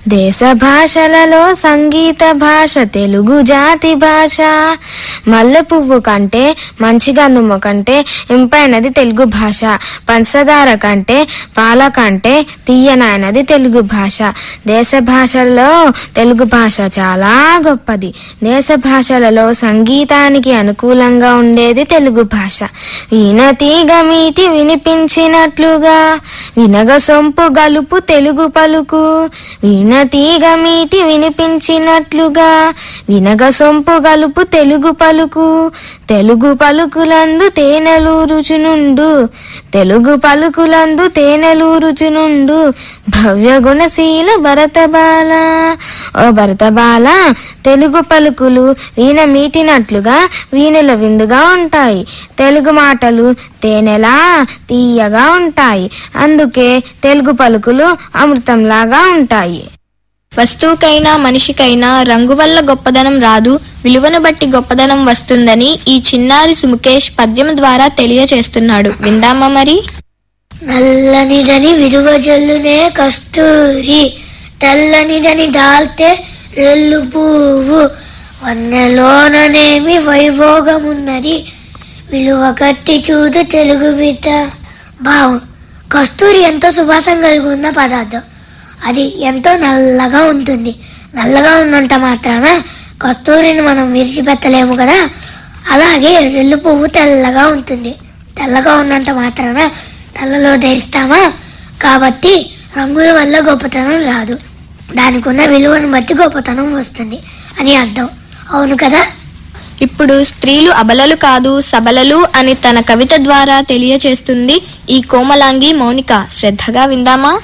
దేశ భాషలలో సంగీత భాష తెలుగు జాతి భాష మల్లె పువ్వు కంటే మంచి గంధము కంటే ఇంపైనది తెలుగు భాష పంచదార కంటే పాల కంటే తీయనైనది తెలుగు భాష దేశ భాషల్లో తెలుగు భాష చాలా గొప్పది దేశ భాషలలో సంగీతానికి అనుకూలంగా ఉండేది తెలుగు భాష వీణతీగ మీటి వినిపించినట్లుగా వినగ సొంపు గలుపు తెలుగు పలుకు వీణతీగ మీటి వినిపించినట్లుగా వినగ సొంపు గలుపు తెలుగు పలుకు తెలుగు పలుకులందు తేనెలూరుచునుండు తెలుగు పలుకులందు తేనెలూరుచునుండు భవ్య గుణశీల భరతబాల ఓ భరతబాల తెలుగు పలుకులు వీణ మీటినట్లుగా వీణుల విందుగా ఉంటాయి తెలుగు మాటలు తేనెలా తీయగా ఉంటాయి అందుకే తెలుగు పలుకులు అమృతంలాగా ఉంటాయి వస్తువుకైనా మనిషికైనా రంగు వల్ల గొప్పదనం రాదు విలువను బట్టి గొప్పదనం వస్తుందని ఈ చిన్నారి సుముఖేష్ పద్యం ద్వారా తెలియచేస్తున్నాడు విందామా మరి నల్లనిదని విరువ జల్లునే కస్తూరి తెల్లనిదని దాల్తే రెల్లు పువ్వు వన్నెలోననేమి వైభోగమున్నది విలువ కట్టి చూడు తెలుగు బిడ్డ బావు కస్తూరి ఎంతో సువాసన కలిగి ఉన్న పదార్థం అది ఎంతో నల్లగా ఉంటుంది నల్లగా ఉన్నంత మాత్రాన కస్తూరిని మనం విడిచిపెట్టలేము కదా అలాగే రెల్లు పువ్వు తెల్లగా ఉంటుంది తెల్లగా ఉన్నంత మాత్రాన తెల్లలో ధరిస్తామా కాబట్టి రంగుల వల్ల గొప్పతనం రాదు దానికి ఉన్న విలువను బట్టి గొప్పతనం వస్తుంది అని అర్థం అవును కదా ఇప్పుడు స్త్రీలు అబలలు కాదు సబలలు అని తన కవిత ద్వారా తెలియచేస్తుంది ఈ కోమలాంగి మౌనిక శ్రద్ధగా విందామా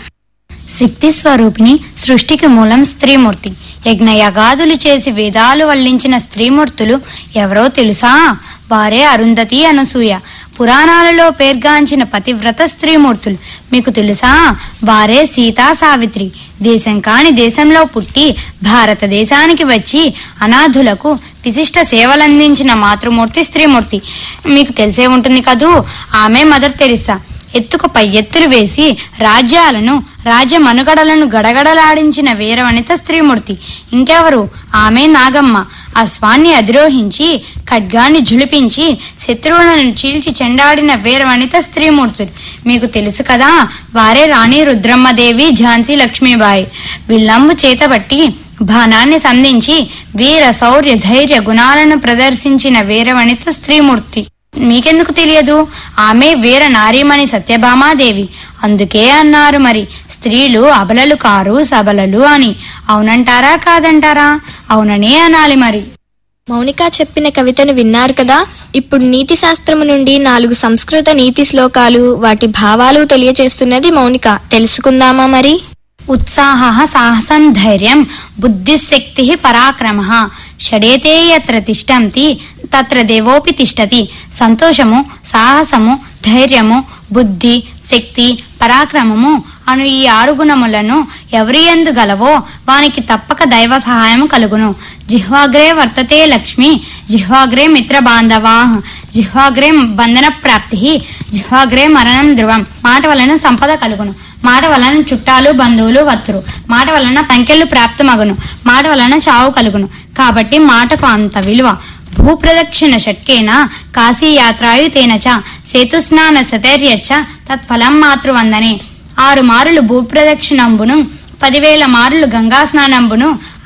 శక్తి స్వరూపిణి సృష్టికి మూలం స్త్రీమూర్తి యజ్ఞయగాదులు చేసి వేదాలు వల్లించిన స్త్రీమూర్తులు ఎవరో తెలుసా వారే అరుంధతి అనసూయ పురాణాలలో పేర్గాంచిన పతివ్రత స్త్రీమూర్తులు మీకు తెలుసా వారే సీతా సావిత్రి దేశం కాని దేశంలో పుట్టి భారతదేశానికి వచ్చి అనాథులకు విశిష్ట సేవలందించిన మాతృమూర్తి స్త్రీమూర్తి మీకు తెలిసే ఉంటుంది కదూ ఆమె మదర్ తెరిసా ఎత్తుకు పై ఎత్తులు వేసి రాజ్యాలను రాజ్య మనుగడలను గడగడలాడించిన వీరవనిత స్త్రీమూర్తి ఇంకెవరు ఆమె నాగమ్మ అశ్వాన్ని అధిరోహించి ఖడ్గాన్ని జులిపించి శత్రువులను చీల్చి చెండాడిన వీరవనిత స్త్రీమూర్తులు మీకు తెలుసు కదా వారే రాణి రుద్రమ్మదేవి ఝాన్సీ లక్ష్మీబాయి విల్లంబు చేతబట్టి బాణాన్ని సంధించి వీర శౌర్య ధైర్య గుణాలను ప్రదర్శించిన వీరవనిత స్త్రీమూర్తి మీకెందుకు తెలియదు ఆమె వీర నారీమణి సత్యభామాదేవి అందుకే అన్నారు మరి స్త్రీలు అబలలు కారు సబలలు అని అవునంటారా కాదంటారా అవుననే అనాలి మరి మౌనిక చెప్పిన కవితను విన్నారు కదా ఇప్పుడు నీతి శాస్త్రము నుండి నాలుగు సంస్కృత నీతి శ్లోకాలు వాటి భావాలు తెలియచేస్తున్నది మౌనిక తెలుసుకుందామా మరి ఉత్సాహ సాహసం ధైర్యం బుద్ధిశక్తి పరాక్రమ షడేతే యత్ర తిష్టంతి తత్ర దేవోపి తిష్టతి సంతోషము సాహసము ధైర్యము బుద్ధి శక్తి పరాక్రమము అను ఈ ఆరు గుణములను ఎవరి ఎందు గలవో వానికి తప్పక దైవ సహాయము కలుగును జిహ్వాగ్రే వర్తతే లక్ష్మి జిహ్వాగ్రే మిత్ర బాంధవా జిహ్వాగ్రే బంధన ప్రాప్తి జిహ్వాగ్రే మరణం ధ్రువం మాట వలన సంపద కలుగును మాట వలన చుట్టాలు బంధువులు వత్తురు మాట వలన పంకెళ్ళు ప్రాప్తమగును మాట వలన చావు కలుగును కాబట్టి మాటకు అంత విలువ భూప్రదక్షిణ షట్కేన కాశీయాత్రాయుతేన చ సేతుస్నాన సతైర్యచ్చ తత్ఫలం మాతృవందనే ఆరు మారులు భూప్రదక్షిణంబును పదివేల మారులు గంగా స్నానంబును